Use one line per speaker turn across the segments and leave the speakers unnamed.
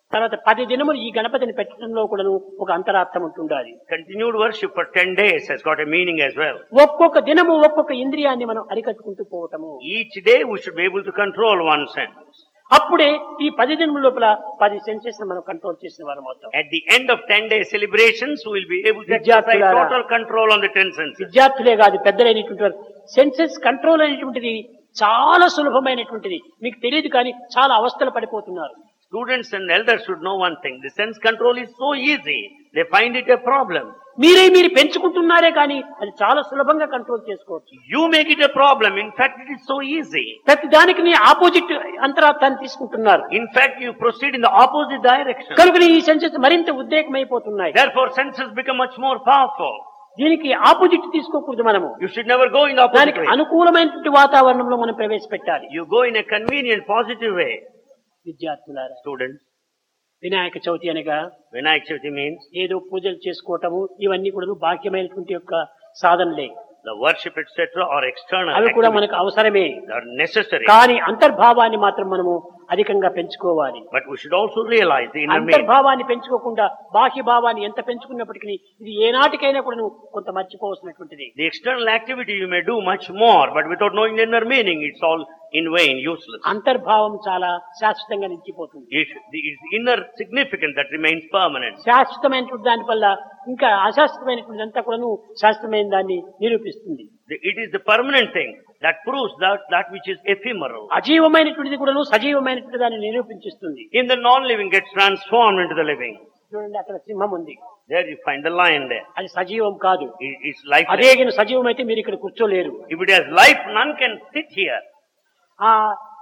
తర్వాత పది దినములు ఈ గణపతిని పెట్టడంలో కూడా ఒక అంతరార్థం ఉంటుండాలి
Continued worship for 10 days has got a meaning as well.
ఒక్కొక్క దినము ఒక్కొక్క ఇంద్రియాన్ని మనం అరికట్టుకుంటూ పోవటము
Each day we should be able to control one sense.
అప్పుడే ఈ పది దినముల లోపల పది సెన్సెస్ మనం కంట్రోల్ చేసిన వారం అవుతాం
At the end of 10 day celebrations, we will be able to exercise
విద్యార్థులారా.
total control on the 10 senses.
విద్యార్థులే కాదు పెద్దలైనటువంటి వారు సెన్సెస్ కంట్రోల్ అనేటువంటిది చాలా సులభమైనటువంటిది మీకు తెలియదు కానీ చాలా అవస్థలు పడిపోతున్నారు
Students and elders should know one thing. The sense control is so easy. They find it a problem.
మీరే మీరు పెంచుకుంటున్నారే కానీ అది చాలా సులభంగా కంట్రోల్ చేసుకోవచ్చు
You make it a problem. In fact, it is so easy.
ప్రతి దానికి నీ ఆపోజిట్ అంతరార్థాన్ని తీసుకుంటున్నారు
In fact, you proceed in the opposite direction.
కనుక ఈ సెన్సెస్ మరింత ఉద్రేకమైపోతున్నాయి
Therefore, senses become much more powerful.
దీనికి ఆపోజిట్ తీసుకోకూడదు మనము
You should never go in the opposite
దానికి
way.
అనుకూలమైనటువంటి వాతావరణంలో మనం ప్రవేశపెట్టాలి
You go in a convenient, positive way.
విద్యార్థులారా
Students,
వినాయక చవితి అనగా
Vinayak Chavati means
ఏదో పూజలు చేసుకోవటము ఇవన్నీ కూడా బాహ్యమైనటువంటి యొక్క సాధనలే
the worship, etc., or external
అవి కూడా
activities.
మనకు అవసరమే
They are necessary.
కానీ అంతర్భావాన్ని మాత్రం మనము అధికంగా పెంచుకోవాలి
But we should also realize the inner meaning.
అంతర్భావాన్ని పెంచుకోకుండా బాహ్య భావాన్ని ఎంత పెంచుకున్నప్పటికీ ఇది ఏనాటికైనా కూడా నువ్వు కొంత మర్చిపోవలసినటువంటిది
The external activity you may do much more, but without knowing the inner meaning, it's all in vain, useless.
అంతర్భావం చాలా శాశ్వతంగా నిలిచిపోతుంది
It, the it's inner significance that remains permanent.
శాశ్వతమైనటువంటి దాని వల్ల ఇంకా అశాశ్వతమైనటువంటి అంతా కూడా శాశ్వతమైన దాన్ని నిరూపిస్తుంది
The- It is the permanent thing that proves that that which is ephemeral.
అజీవమైనటువంటిది కూడా సజీవమైనటువంటి దాన్ని నిరూపించిస్తుంది
In the non-living gets transformed into the living.
చూడండి అక్కడ సింహం ఉంది
There you find the lion there.
అది సజీవం కాదు
It- It's lifeless.
అదే గిన సజీవం అయితే మీరు ఇక్కడ కూర్చోలేరు
If it has life, none can sit here.
ఆ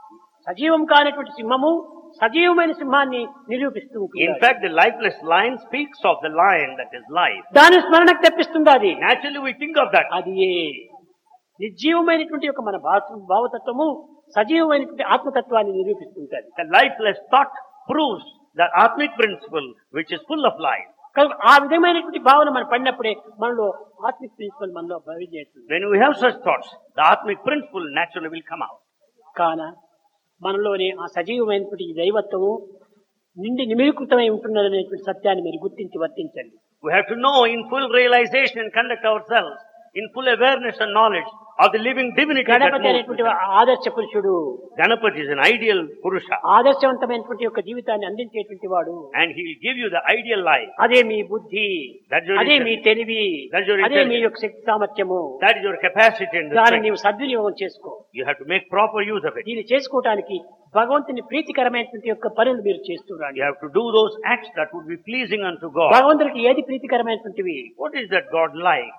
సజీవం కానటువంటి సింహము సజీవమైన సింహాన్ని నిరూపిస్తూ
In
ఉంటుంది
fact, the lifeless lion speaks of the lion that is life.
దాని స్మరణకు తెప్పిస్తుంది అది
Naturally, we think of that.
అది ఏ నిర్జీవమైనటువంటి యొక్క మన భావ- భావతత్వము సజీవమైనటువంటి ఆత్మతత్వాన్ని నిరూపిస్తుంటది
The lifeless thought proves the Atmic principle, which is full of life.
కనుక ఆ విధమైనటువంటి భావన మనం పడినప్పుడే మనలో ఆత్మిక ప్రిన్సిపల్ మనలో భవించేస్తుంది
When we have such thoughts, the Atmic principle naturally will come out.
కాన మనలోని ఆ సజీవమైనటువంటి ఈ దైవత్వము నిండి నిమిలీకృతమై ఉంటున్నదనేటువంటి సత్యాన్ని మీరు గుర్తించి వర్తించండి
We have to know in full realization and conduct ourselves in full awareness and knowledge of the living divinity that
Ganapati
moves
అనేటువంటి
within.
ఆదర్శ పురుషుడు
Ganapati is an ideal Purusha
ఆదర్శవంతమైనటువంటి యొక్క జీవితాన్ని అందించేటువంటి వాడు
and he will give you the ideal life.
అదే మీ బుద్ధి
That's your
అదే మీ
intelligence.
తెలివి
That's your
అదే మీ
intelligence.
యొక్క శక్తి సామర్థ్యము
That is your capacity and the
దాన్ని
strength.
నీవు సద్వినియోగం చేసుకో
You have to make proper use of it.
దీన్ని చేసుకోవటానికి భగవంతుని ప్రీతికరమైనటువంటి యొక్క పనులు మీరు చేస్తున్నారు
You have to do those acts that would be pleasing unto God.
భగవంతుడికి ఏది ప్రీతికరమైనటువంటివి
What is that God likes?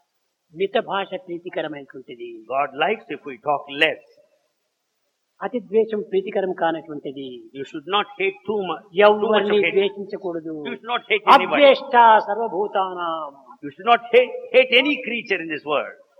మిత భాష ప్రీతికరమైనటువంటిది
God likes if we talk less.
అతి ద్వేషం ప్రీతికరం కానటువంటిది
You should not hate too much. Too much
ఎవరిని
of hate.
ద్వేషించకూడదు
You should not hate anybody.
అద్వేష్ట సర్వభూతానాం
You should not hate, hate any creature in this world.